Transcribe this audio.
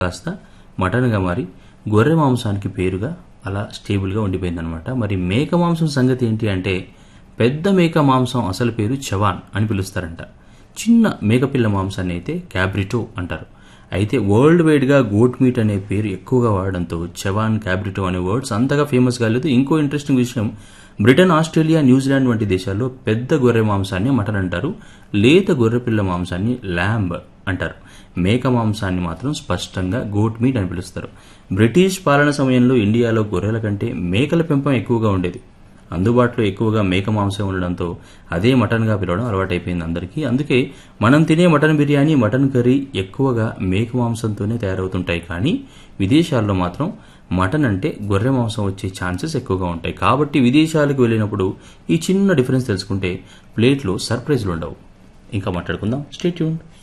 కాస్త మటన్గా మారి గొర్రె మాంసానికి పేరుగా అలా స్టేబుల్గా ఉండిపోయిందనమాట మరి మేక మాంసం సంగతి ఏంటి అంటే పెద్ద మేక మాంసం అసలు పేరు చవాన్ అని పిలుస్తారంట చిన్న మేకపిల్ల మాంసాన్ని అయితే క్యాబ్రిటో అంటారు అయితే వరల్డ్ వైడ్గా గోట్ మీట్ అనే పేరు ఎక్కువగా వాడడంతో చవాన్ క్యాబ్రిటో అనే వర్డ్స్ అంతగా ఫేమస్ కాలేదు ఇంకో ఇంట్రెస్టింగ్ విషయం బ్రిటన్ ఆస్ట్రేలియా న్యూజిలాండ్ వంటి దేశాల్లో పెద్ద గొర్రె మాంసాన్ని మటన్ అంటారు లేత గొర్రెపిల్ల మాంసాన్ని ల్యాంబ్ అంటారు మేక మాంసాన్ని మాత్రం స్పష్టంగా గోట్ మీట్ అని పిలుస్తారు బ్రిటిష్ పాలన సమయంలో ఇండియాలో గొర్రెల కంటే మేకల పెంపం ఎక్కువగా ఉండేది అందుబాటులో ఎక్కువగా మేక మాంసం ఉండడంతో అదే మటన్గా పిలవడం అలవాటైపోయింది అందరికీ అందుకే మనం తినే మటన్ బిర్యానీ మటన్ కర్రీ ఎక్కువగా మేక మాంసంతోనే తయారవుతుంటాయి కానీ విదేశాల్లో మాత్రం మటన్ అంటే గొర్రె మాంసం వచ్చే ఛాన్సెస్ ఎక్కువగా ఉంటాయి కాబట్టి విదేశాలకు వెళ్ళినప్పుడు ఈ చిన్న డిఫరెన్స్ తెలుసుకుంటే ప్లేట్లో సర్ప్రైజ్లు ఉండవు ఇంకా మాట్లాడుకుందాం స్టే ట్యూన్